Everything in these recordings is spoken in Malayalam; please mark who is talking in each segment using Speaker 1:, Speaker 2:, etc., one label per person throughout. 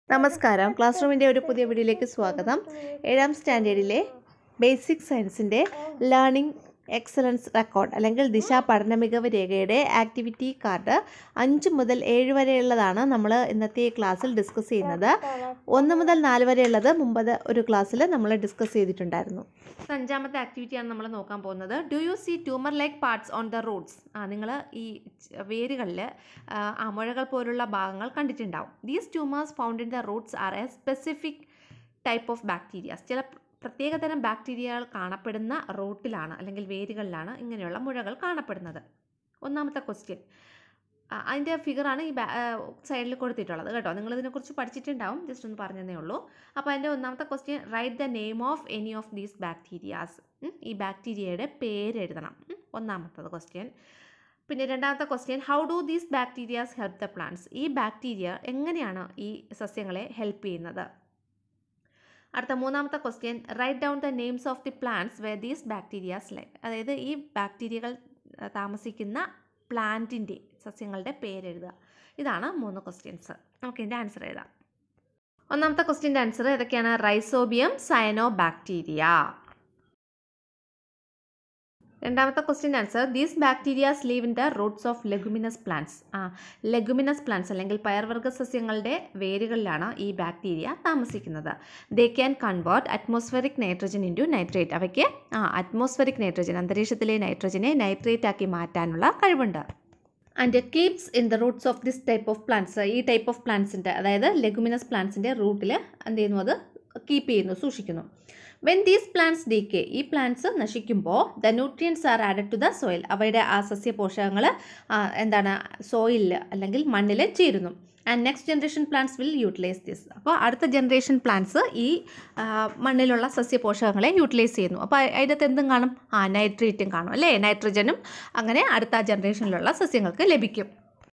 Speaker 1: നമസ്കാരം ക്ലാസ് റൂമിൻ്റെ ഒരു പുതിയ വീഡിയോയിലേക്ക് സ്വാഗതം ഏഴാം സ്റ്റാൻഡേർഡിലെ ബേസിക് സയൻസിൻ്റെ ലേണിംഗ് എക്സലൻസ് റെക്കോർഡ് അല്ലെങ്കിൽ ദിശ പഠന മികവ് രേഖയുടെ ആക്ടിവിറ്റി കാർഡ് അഞ്ച് മുതൽ ഏഴ് വരെയുള്ളതാണ് നമ്മൾ ഇന്നത്തെ ക്ലാസ്സിൽ ഡിസ്കസ് ചെയ്യുന്നത് ഒന്ന് മുതൽ നാല് വരെയുള്ളത് മുമ്പത് ഒരു ക്ലാസ്സിൽ നമ്മൾ ഡിസ്കസ് ചെയ്തിട്ടുണ്ടായിരുന്നു അഞ്ചാമത്തെ ആക്ടിവിറ്റിയാണ് നമ്മൾ നോക്കാൻ പോകുന്നത് do you see tumour like parts on the roots ആ നിങ്ങൾ ഈ വേരുകളിൽ ആ മുഴകൾ പോലുള്ള ഭാഗങ്ങൾ കണ്ടിട്ടുണ്ടാവും these tumours found in the roots are a specific type of bacterias ചില പ്രത്യേകതരം ബാക്ടീരിയകൾ കാണപ്പെടുന്ന റൂട്ടിലാണ് അല്ലെങ്കിൽ വേരുകളിലാണ് ഇങ്ങനെയുള്ള മുഴകൾ കാണപ്പെടുന്നത് ഒന്നാമത്തെ ക്വസ്റ്റ്യൻ അതിൻ്റെ ഫിഗറാണ് ഈ സൈഡിൽ കൊടുത്തിട്ടുള്ളത് കേട്ടോ നിങ്ങൾ ഇതിനെക്കുറിച്ച് പഠിച്ചിട്ടുണ്ടാവും ജസ്റ്റ് ഒന്ന് പറഞ്ഞതേ ഉള്ളൂ അപ്പോൾ അതിൻ്റെ ഒന്നാമത്തെ question write the name of any of these bacterias ഈ ബാക്ടീരിയയുടെ പേര് എഴുതണം ഉം, ഒന്നാമത്തത് ക്വസ്റ്റ്യൻ പിന്നെ രണ്ടാമത്തെ question how do these bacterias help the plants ഈ ബാക്ടീരിയ എങ്ങനെയാണ് ഈ സസ്യങ്ങളെ ഹെൽപ്പ് ചെയ്യുന്നത് അടുത്ത മൂന്നാമത്തെ question write down the names of the plants where these bacterias live അതായത് ഈ ബാക്ടീരിയകൾ അഹ്, താമസിക്കുന്ന പ്ലാന്റിൻ്റെ സസ്യങ്ങളുടെ പേരെഴുതുക ഇതാണ് മൂന്ന് ക്വസ്റ്റ്യൻസ് നമുക്ക് ഇതിൻ്റെ ആൻസർ എഴുതാം ഒന്നാമത്തെ ക്വസ്റ്റ്യൻ്റെ ആൻസർ ഏതൊക്കെയാണ് റൈസോബിയം സയനോ ബാക്ടീരിയ രണ്ടാമത്തെ question answer these bacterias live in the roots of leguminous plants ആ ലെഗുമിനസ് പ്ലാന്റ്സ് അല്ലെങ്കിൽ പയർവർഗ്ഗ സസ്യങ്ങളുടെ വേരുകളിലാണ് ഈ ബാക്ടീരിയ താമസിക്കുന്നത് they can convert atmospheric nitrogen into nitrate അവയ്ക്ക് ആ അറ്റ്മോസ്ഫെറിക് നൈട്രജൻ അന്തരീക്ഷത്തിലെ നൈട്രജനെ നൈട്രേറ്റ് ആക്കി മാറ്റാനുള്ള കഴിവുണ്ട് and keeps in the roots of this type of plants ഈ ടൈപ്പ് ഓഫ് പ്ലാന്റ്സിൻ്റെ അതായത് ലെഗുമിനസ് പ്ലാന്റ്സിൻ്റെ റൂട്ടിൽ എന്ത് ചെയ്യുന്നു അത് കീപ്പ് ചെയ്യുന്നു സൂക്ഷിക്കുന്നു വെൻ ദീസ് പ്ലാന്റ്സ് ഡീക്കെ ഈ പ്ലാന്റ്സ് നശിക്കുമ്പോൾ the nutrients are added to the soil അവയുടെ ആ സസ്യ പോഷകങ്ങൾ എന്താണ് സോയിലിൽ അല്ലെങ്കിൽ മണ്ണിൽ ചേരുന്നു and next generation plants will utilise this അപ്പോൾ അടുത്ത ജനറേഷൻ പ്ലാന്റ്സ് ഈ ആ, മണ്ണിലുള്ള സസ്യ പോഷകങ്ങളെ യൂട്ടിലൈസ് ചെയ്യുന്നു അപ്പോൾ അതിനകത്ത് എന്തും കാണും ആ നൈട്രേറ്റും കാണും അല്ലേ നൈട്രജനും അങ്ങനെ അടുത്ത ജനറേഷനിലുള്ള സസ്യങ്ങൾക്ക് ലഭിക്കും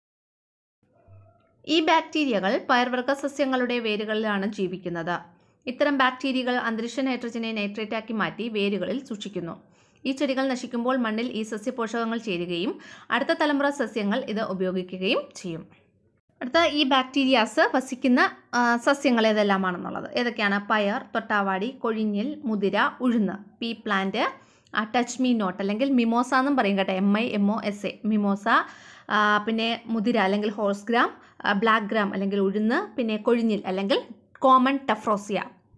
Speaker 1: ഈ ബാക്ടീരിയകൾ പയർവർഗ്ഗ സസ്യങ്ങളുടെ വേരുകളിലാണ് ജീവിക്കുന്നത് ഇത്തരം ബാക്ടീരിയകൾ അന്തരീക്ഷ നൈട്രജനെ നൈട്രേറ്റ് ആക്കി മാറ്റി വേരുകളിൽ സൂക്ഷിക്കുന്നു ഈ ചെടികൾ നശിക്കുമ്പോൾ മണ്ണിൽ ഈ സസ്യപോഷകങ്ങൾ ചേരുകയും അടുത്ത തലമുറ സസ്യങ്ങൾ ഇത് ഉപയോഗിക്കുകയും ചെയ്യും അടുത്ത ഈ ബാക്ടീരിയാസ് വസിക്കുന്ന ആ, സസ്യങ്ങൾ ഏതെല്ലാമാണെന്നുള്ളത് ഏതൊക്കെയാണ് പയർ തൊട്ടാവാടി കൊഴിഞ്ഞിൽ മുതിര ഉഴുന്ന് pea plant touch me not അല്ലെങ്കിൽ മിമോസ എന്നും പറയും കേട്ടോ M I M O S A mimosa ആ, പിന്നെ മുതിര അല്ലെങ്കിൽ ഹോഴ്സ് ഗ്രാം ബ്ലാക്ക് ഗ്രാം അല്ലെങ്കിൽ ഉഴുന്ന് പിന്നെ കൊഴിഞ്ഞിൽ അല്ലെങ്കിൽ കോമൺ ടഫ്രോസിയ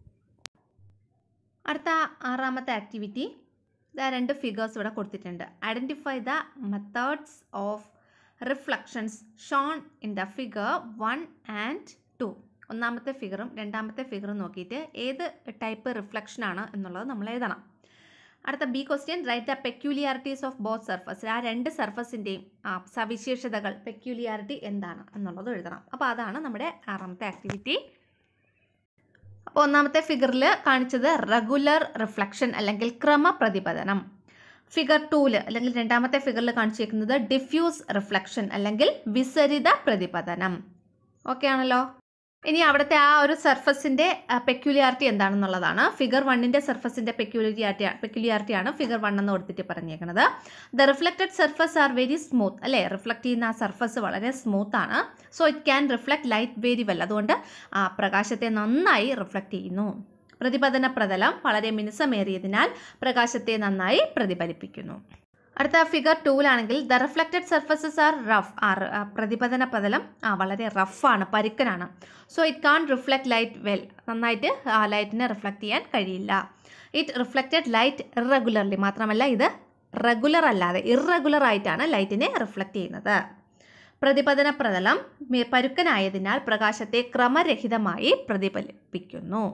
Speaker 1: അടുത്ത ആറാമത്തെ ആക്ടിവിറ്റി ഇതാ രണ്ട് ഫിഗേഴ്സ് ഇവിടെ കൊടുത്തിട്ടുണ്ട് identify the methods of reflections shown in the figure one and two ഒന്നാമത്തെ ഫിഗറും രണ്ടാമത്തെ ഫിഗറും നോക്കിയിട്ട് ഏത് ടൈപ്പ് റിഫ്ലക്ഷനാണ് എന്നുള്ളത് നമ്മൾ എഴുതണം അടുത്ത B question write the peculiarities of both surface ആ രണ്ട് സർഫസിൻ്റെയും സവിശേഷതകൾ പെക്യൂലിയാരിറ്റി എന്താണ് എന്നുള്ളത് എഴുതണം അപ്പോൾ അതാണ് നമ്മുടെ ആറാമത്തെ ആക്ടിവിറ്റി അപ്പോൾ ഒന്നാമത്തെ ഫിഗറിൽ കാണിച്ചത് റെഗുലർ റിഫ്ലക്ഷൻ അല്ലെങ്കിൽ ക്രമപ്രതിപതനം ഫിഗർ ടൂല് അല്ലെങ്കിൽ രണ്ടാമത്തെ ഫിഗറിൽ കാണിച്ചിരിക്കുന്നത് ഡിഫ്യൂസ് റിഫ്ലക്ഷൻ അല്ലെങ്കിൽ വിസരിത പ്രതിപതനം ഓക്കെ ആണല്ലോ ഇനി അവിടുത്തെ ആ ഒരു സർഫസിൻ്റെ പെക്യുലിയാരിറ്റി എന്താണെന്നുള്ളതാണ് ഫിഗർ വണ്ണിൻ്റെ സർഫസിൻ്റെ പെക്യുലിയാരിറ്റി പെക്യുലിയാരിറ്റിയാണ് ഫിഗർ വൺ എന്ന് കൊടുത്തിട്ട് പറഞ്ഞേക്കുന്നത് the reflected surface are very smooth അല്ലേ റിഫ്ലക്റ്റ് ചെയ്യുന്ന ആ സർഫസ് വളരെ സ്മൂത്ത് ആണ് so it can reflect light very well അതുകൊണ്ട് ആ പ്രകാശത്തെ നന്നായി റിഫ്ലക്റ്റ് ചെയ്യുന്നു പ്രതിപതന പ്രതലം വളരെ മിനുസമേറിയതിനാൽ പ്രകാശത്തെ നന്നായി പ്രതിഫലിപ്പിക്കുന്നു അടുത്ത ഫിഗർ ടൂലാണെങ്കിൽ the reflected surfaces are rough ആർ പ്രതിപതന പ്രതലം ആ വളരെ റഫാണ് പരുക്കനാണ് so it can't reflect light well നന്നായിട്ട് ആ ലൈറ്റിനെ റിഫ്ലക്റ്റ് ചെയ്യാൻ കഴിയില്ല ഇറ്റ് റിഫ്ലക്റ്റഡ് ലൈറ്റ് ഇറഗുലർലി മാത്രമല്ല ഇത് റെഗുലർ അല്ലാതെ ഇറഗുലർ ആയിട്ടാണ് ലൈറ്റിനെ റിഫ്ലക്റ്റ് ചെയ്യുന്നത് പ്രതിപതന പ്രതലം മി- പരുക്കനായതിനാൽ പ്രകാശത്തെ ക്രമരഹിതമായി പ്രതിഫലിപ്പിക്കുന്നു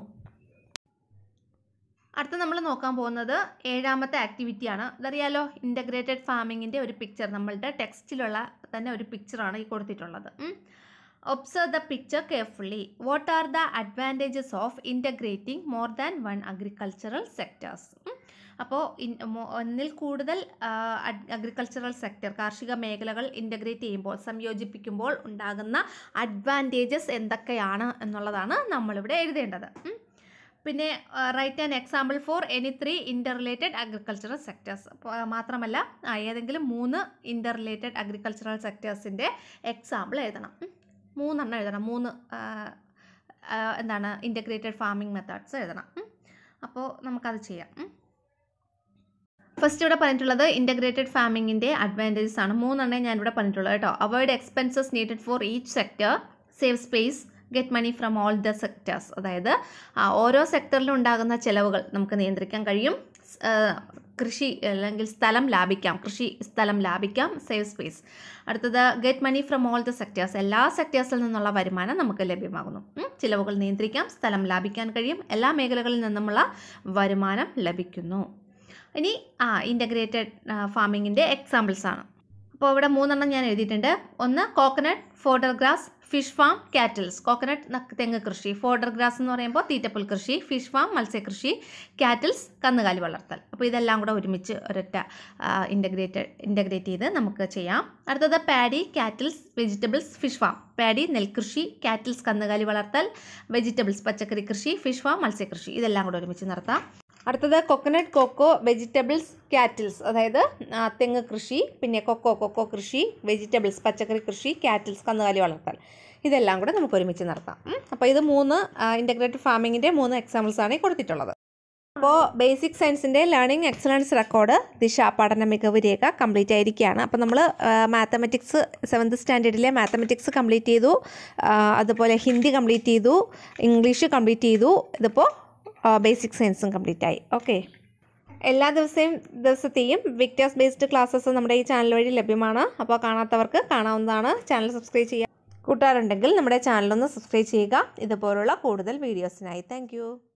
Speaker 1: അടുത്ത നമ്മൾ നോക്കാൻ പോകുന്നത് ഏഴാമത്തെ ആക്ടിവിറ്റിയാണ് അതറിയാലോ ഇൻ്റഗ്രേറ്റഡ് ഫാമിങ്ങിൻ്റെ ഒരു പിക്ചർ നമ്മളുടെ ടെക്സ്റ്റിലുള്ള തന്നെ ഒരു പിക്ചറാണ് ഈ കൊടുത്തിട്ടുള്ളത് observe the picture carefully what are the advantages of integrating more than one agricultural sectors അപ്പോൾ ഒന്നിൽ കൂടുതൽ അഗ്രികൾച്ചറൽ സെക്ടർ കാർഷിക മേഖലകൾ ഇൻ്റഗ്രേറ്റ് ചെയ്യുമ്പോൾ സംയോജിപ്പിക്കുമ്പോൾ ഉണ്ടാകുന്ന അഡ്വാൻറ്റേജസ് എന്തൊക്കെയാണ് എന്നുള്ളതാണ് നമ്മളിവിടെ എഴുതേണ്ടത് ഉം. പിന്നെ write an example for any three interrelated agricultural sectors മാത്രമല്ല ആ, ഏതെങ്കിലും മൂന്ന് ഇൻ്റർ റിലേറ്റഡ് അഗ്രികൾച്ചറൽ സെക്ടേഴ്സിൻ്റെ എക്സാമ്പിൾ എഴുതണം ഉം. മൂന്നെണ്ണം എഴുതണം മൂന്ന് എന്താണ് ഇൻ്റഗ്രേറ്റഡ് ഫാമിംഗ് മെത്തേഡ്സ് എഴുതണം ഉം. അപ്പോൾ നമുക്കത് ചെയ്യാം ഉം. ഫസ്റ്റ് ഇവിടെ പറഞ്ഞിട്ടുള്ളത് ഇൻ്റഗ്രേറ്റഡ് ഫാമിങ്ങിൻ്റെ അഡ്വാൻറ്റേജസ് ആണ് മൂന്നെണ്ണേ ഞാൻ ഇവിടെ പറഞ്ഞിട്ടുള്ളത് കേട്ടോ avoid expenses needed for each sector save space get money from all the sectors അതായത് ആ, ഓരോ സെക്ടറിലും ഉണ്ടാകുന്ന ചിലവുകൾ നമുക്ക് നിയന്ത്രിക്കാൻ കഴിയും സ്, ആ, കൃഷി അല്ലെങ്കിൽ സ്ഥലം ലാഭിക്കാം കൃഷി സ്ഥലം ലാഭിക്കാം സേവ് സ്പേസ് അടുത്തത് get money from all the sectors എല്ലാ സെക്ടേഴ്സിൽ നിന്നുള്ള വരുമാനം നമുക്ക് ലഭ്യമാകുന്നു ഉം, ചിലവുകൾ നിയന്ത്രിക്കാം സ്ഥലം ലാഭിക്കാൻ കഴിയും എല്ലാ മേഖലകളിൽ നിന്നുമുള്ള വരുമാനം ലഭിക്കുന്നു ഇനി ആ ഇൻ്റഗ്രേറ്റഡ് ഫാമിങ്ങിൻ്റെ എക്സാമ്പിൾസ് ആണ് അപ്പോൾ ഇവിടെ മൂന്നെണ്ണം ഞാൻ എഴുതിയിട്ടുണ്ട് ഒന്ന് coconut fodder grass fish farm cattles coconut തെങ്ങ് കൃഷി ഫോഡർ ഗ്രാസ് എന്ന് പറയുമ്പോൾ തീറ്റപ്പുൽ കൃഷി ഫിഷ് ഫാം മത്സ്യകൃഷി കാറ്റിൽസ് കന്നുകാലി വളർത്തൽ അപ്പോൾ ഇതെല്ലാം കൂടെ ഒരുമിച്ച് ഒരൊറ്റ ഇൻ്റഗ്രേറ്റഡ് ഇൻ്റഗ്രേറ്റ് ചെയ്ത് നമുക്ക് ചെയ്യാം അടുത്തത് paddy cattles vegetables fish farm paddy നെൽകൃഷി കാറ്റിൽസ് കന്നുകാലി വളർത്തൽ വെജിറ്റബിൾസ് പച്ചക്കറി കൃഷി ഫിഷ് ഫാം മത്സ്യകൃഷി ഇതെല്ലാം കൂടെ ഒരുമിച്ച് നടത്താം അടുത്തത് കൊക്കനട്ട് കൊക്കോ വെജിറ്റബിൾസ് കാറ്റിൽസ് അതായത് ആ, തെങ്ങ് കൃഷി പിന്നെ കൊക്കോ കൊക്കോ കൃഷി വെജിറ്റബിൾസ് പച്ചക്കറി കൃഷി കാറ്റിൽസ് കന്നുകാലി വളർത്തൽ ഇതെല്ലാം കൂടെ നമുക്ക് ഒരുമിച്ച് നടത്താം അപ്പോൾ ഇത് മൂന്ന് ഇൻ്റഗ്രേറ്റഡ് ഫാമിങ്ങിൻ്റെ മൂന്ന് എക്സാമ്പിൾസ് ആണ് ഈ കൊടുത്തിട്ടുള്ളത് അപ്പോൾ ബേസിക് സയൻസിൻ്റെ ലേണിംഗ് എക്സലൻസ് റെക്കോർഡ് ദിശ പഠന മികവ് രേഖ കംപ്ലീറ്റ് ആയിരിക്കുകയാണ് അപ്പോൾ നമ്മൾ മാത്തമെറ്റിക്സ് സെവൻത്ത് സ്റ്റാൻഡേർഡിലെ മാത്തമെറ്റിക്സ് കംപ്ലീറ്റ് ചെയ്തു ആ, അതുപോലെ ഹിന്ദി കംപ്ലീറ്റ് ചെയ്തു ഇംഗ്ലീഷ് കംപ്ലീറ്റ് ചെയ്തു ഇതിപ്പോൾ ബേസിക് സയൻസും കംപ്ലീറ്റ് ആയി ഓക്കെ എല്ലാ ദിവസവും ദിവസത്തെയും വിക്ടേഴ്സ് ബേസ്ഡ് ക്ലാസ്സസ് നമ്മുടെ ഈ ചാനൽ വഴി ലഭ്യമാണ് അപ്പോൾ കാണാത്തവർക്ക് കാണാവുന്നതാണ് ചാനൽ സബ്സ്ക്രൈബ് ചെയ്യുക കൂട്ടുകാരുണ്ടെങ്കിൽ നമ്മുടെ ചാനലൊന്ന് സബ്സ്ക്രൈബ് ചെയ്യുക ഇതുപോലുള്ള കൂടുതൽ വീഡിയോസിനായി താങ്ക്